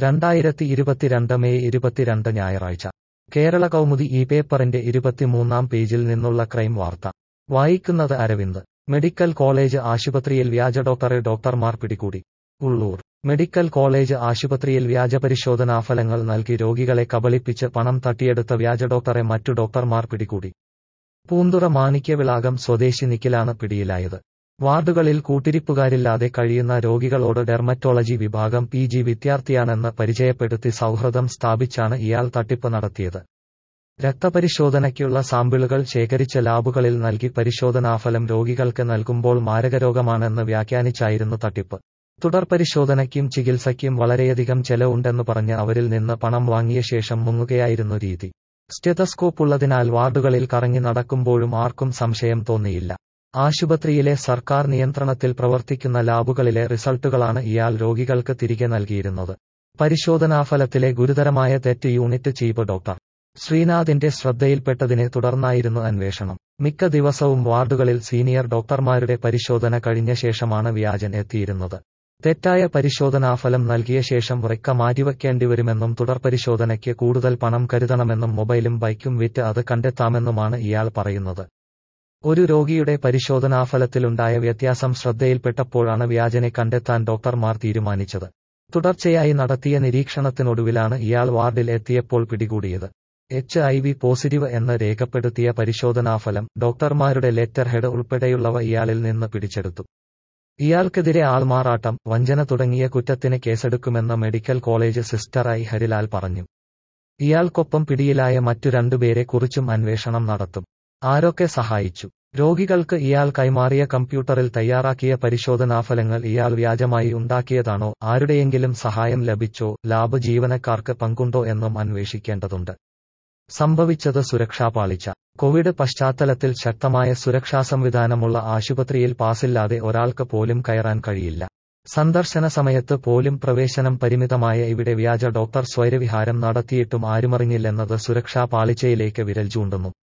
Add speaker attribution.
Speaker 1: രണ്ടായിരത്തി ഇരുപത്തിരണ്ട് മെയ് ഇരുപത്തിരണ്ട് ഞായറാഴ്ച കേരള കൗമുദി ഈ പേപ്പറിന്റെ ഇരുപത്തിമൂന്നാം പേജിൽ നിന്നുള്ള ക്രൈം വാർത്ത വായിക്കുന്നത് അരവിന്ദ് മെഡിക്കൽ കോളേജ് ആശുപത്രിയിൽ വ്യാജ ഡോക്ടറെ ഡോക്ടർമാർ പിടികൂടി ഉള്ളൂർ മെഡിക്കൽ കോളേജ് ആശുപത്രിയിൽ വ്യാജ പരിശോധനാഫലങ്ങൾ നൽകി രോഗികളെ കബളിപ്പിച്ച് പണം തട്ടിയെടുത്ത വ്യാജ ഡോക്ടറെ മറ്റു ഡോക്ടർമാർ പിടികൂടി പൂന്തുറ മാണിക്യവിളാകം സ്വദേശി നിഖിലാണ് പിടിയിലായത് വാർഡുകളിൽ കൂട്ടിരിപ്പുകാരില്ലാതെ കഴിയുന്ന രോഗികളോട് ഡെർമറ്റോളജി വിഭാഗം പി ജി വിദ്യാർത്ഥിയാണെന്ന് പരിചയപ്പെടുത്തി സൗഹൃദം സ്ഥാപിച്ചാണ് ഇയാൾ തട്ടിപ്പ് നടത്തിയത് രക്തപരിശോധനയ്ക്കുള്ള സാമ്പിളുകൾ ശേഖരിച്ച ലാബുകളിൽ നൽകി പരിശോധനാഫലം രോഗികൾക്ക് നൽകുമ്പോൾ മാരകരോഗമാണെന്ന് വ്യാഖ്യാനിച്ചായിരുന്നു തട്ടിപ്പ് തുടർ പരിശോധനയ്ക്കും ചികിത്സയ്ക്കും വളരെയധികം ചെലവുണ്ടെന്ന് പറഞ്ഞ് അവരിൽ നിന്ന് പണം വാങ്ങിയ ശേഷം മുങ്ങുകയായിരുന്നു രീതി സ്റ്റെതസ്കോപ്പ് ഉള്ളതിനാൽ വാർഡുകളിൽ കറങ്ങി നടക്കുമ്പോഴും ആർക്കും സംശയം തോന്നിയില്ല ആശുപത്രിയിലെ സർക്കാർ നിയന്ത്രണത്തിൽ പ്രവർത്തിക്കുന്ന ലാബുകളിലെ റിസൾട്ടുകളാണ് ഇയാൾ രോഗികൾക്ക് തിരികെ നൽകിയിരുന്നത് പരിശോധനാഫലത്തിലെ ഗുരുതരമായ തെറ്റ് യൂണിറ്റ് ചീഫ് ഡോക്ടർ ശ്രീനാഥിന്റെ ശ്രദ്ധയിൽപ്പെട്ടതിനെ തുടർന്നായിരുന്നു അന്വേഷണം മിക്ക ദിവസവും വാർഡുകളിൽ സീനിയർ ഡോക്ടർമാരുടെ പരിശോധന കഴിഞ്ഞ ശേഷമാണ് വ്യാജൻ എത്തിയിരുന്നത് തെറ്റായ പരിശോധനാഫലം നൽകിയ ശേഷം വൃക്ക മാറ്റിവെക്കേണ്ടിവരുമെന്നും തുടർ പരിശോധനയ്ക്ക് കൂടുതൽ പണം കരുതണമെന്നും മൊബൈലും ബൈക്കും വിറ്റ് അത് കണ്ടെത്താമെന്നുമാണ് ഇയാൾ പറയുന്നത് ഒരു രോഗിയുടെ പരിശോധനാഫലത്തിലുണ്ടായ വ്യത്യാസം ശ്രദ്ധയിൽപ്പെട്ടപ്പോഴാണ് വ്യാജനെ കണ്ടെത്താൻ ഡോക്ടർമാർ തീരുമാനിച്ചത് തുടർച്ചയായി നടത്തിയ നിരീക്ഷണത്തിനൊടുവിലാണ് ഇയാൾ വാർഡിൽ എത്തിയപ്പോൾ പിടികൂടിയത് എച്ച് ഐ വി പോസിറ്റീവ് എന്ന് രേഖപ്പെടുത്തിയ പരിശോധനാഫലം ഡോക്ടർമാരുടെ ലെറ്റർ ഹെഡ് ഉൾപ്പെടെയുള്ളവ ഇയാളിൽ നിന്ന് പിടിച്ചെടുത്തു ഇയാൾക്കെതിരെ ആൾമാറാട്ടം വഞ്ചന തുടങ്ങിയ കുറ്റത്തിന് കേസെടുക്കുമെന്ന് medical college sister I Harilal പറഞ്ഞു ഇയാൾക്കൊപ്പം പിടിയിലായ മറ്റു രണ്ടുപേരെ കുറിച്ചും അന്വേഷണം നടത്തും ആരൊക്കെ സഹായിച്ചു രോഗികൾക്ക് ഇയാൾ കൈമാറിയ കമ്പ്യൂട്ടറിൽ തയ്യാറാക്കിയ പരിശോധനാഫലങ്ങൾ ഇയാൾ വ്യാജമായി ഉണ്ടാക്കിയതാണോ ആരുടെയെങ്കിലും സഹായം ലഭിച്ചോ ലാബ് ജീവനക്കാർക്ക് പങ്കുണ്ടോ എന്നും അന്വേഷിക്കേണ്ടതുണ്ട് സംഭവിച്ചത് സുരക്ഷാ പാളിച്ച കോവിഡ് പശ്ചാത്തലത്തിൽ ശക്തമായ സുരക്ഷാ സംവിധാനമുള്ള ആശുപത്രിയിൽ പാസില്ലാതെ ഒരാൾക്ക് പോലും കയറാൻ കഴിയില്ല സന്ദർശന സമയത്ത് പോലും പ്രവേശനം പരിമിതമായ ഇവിടെ വ്യാജ ഡോക്ടർ സ്വൈരവിഹാരം നടത്തിയിട്ടും ആരുമറിഞ്ഞില്ലെന്നത് സുരക്ഷാ പാളിച്ചയിലേക്ക് വിരൽ ചൂണ്ടുന്നു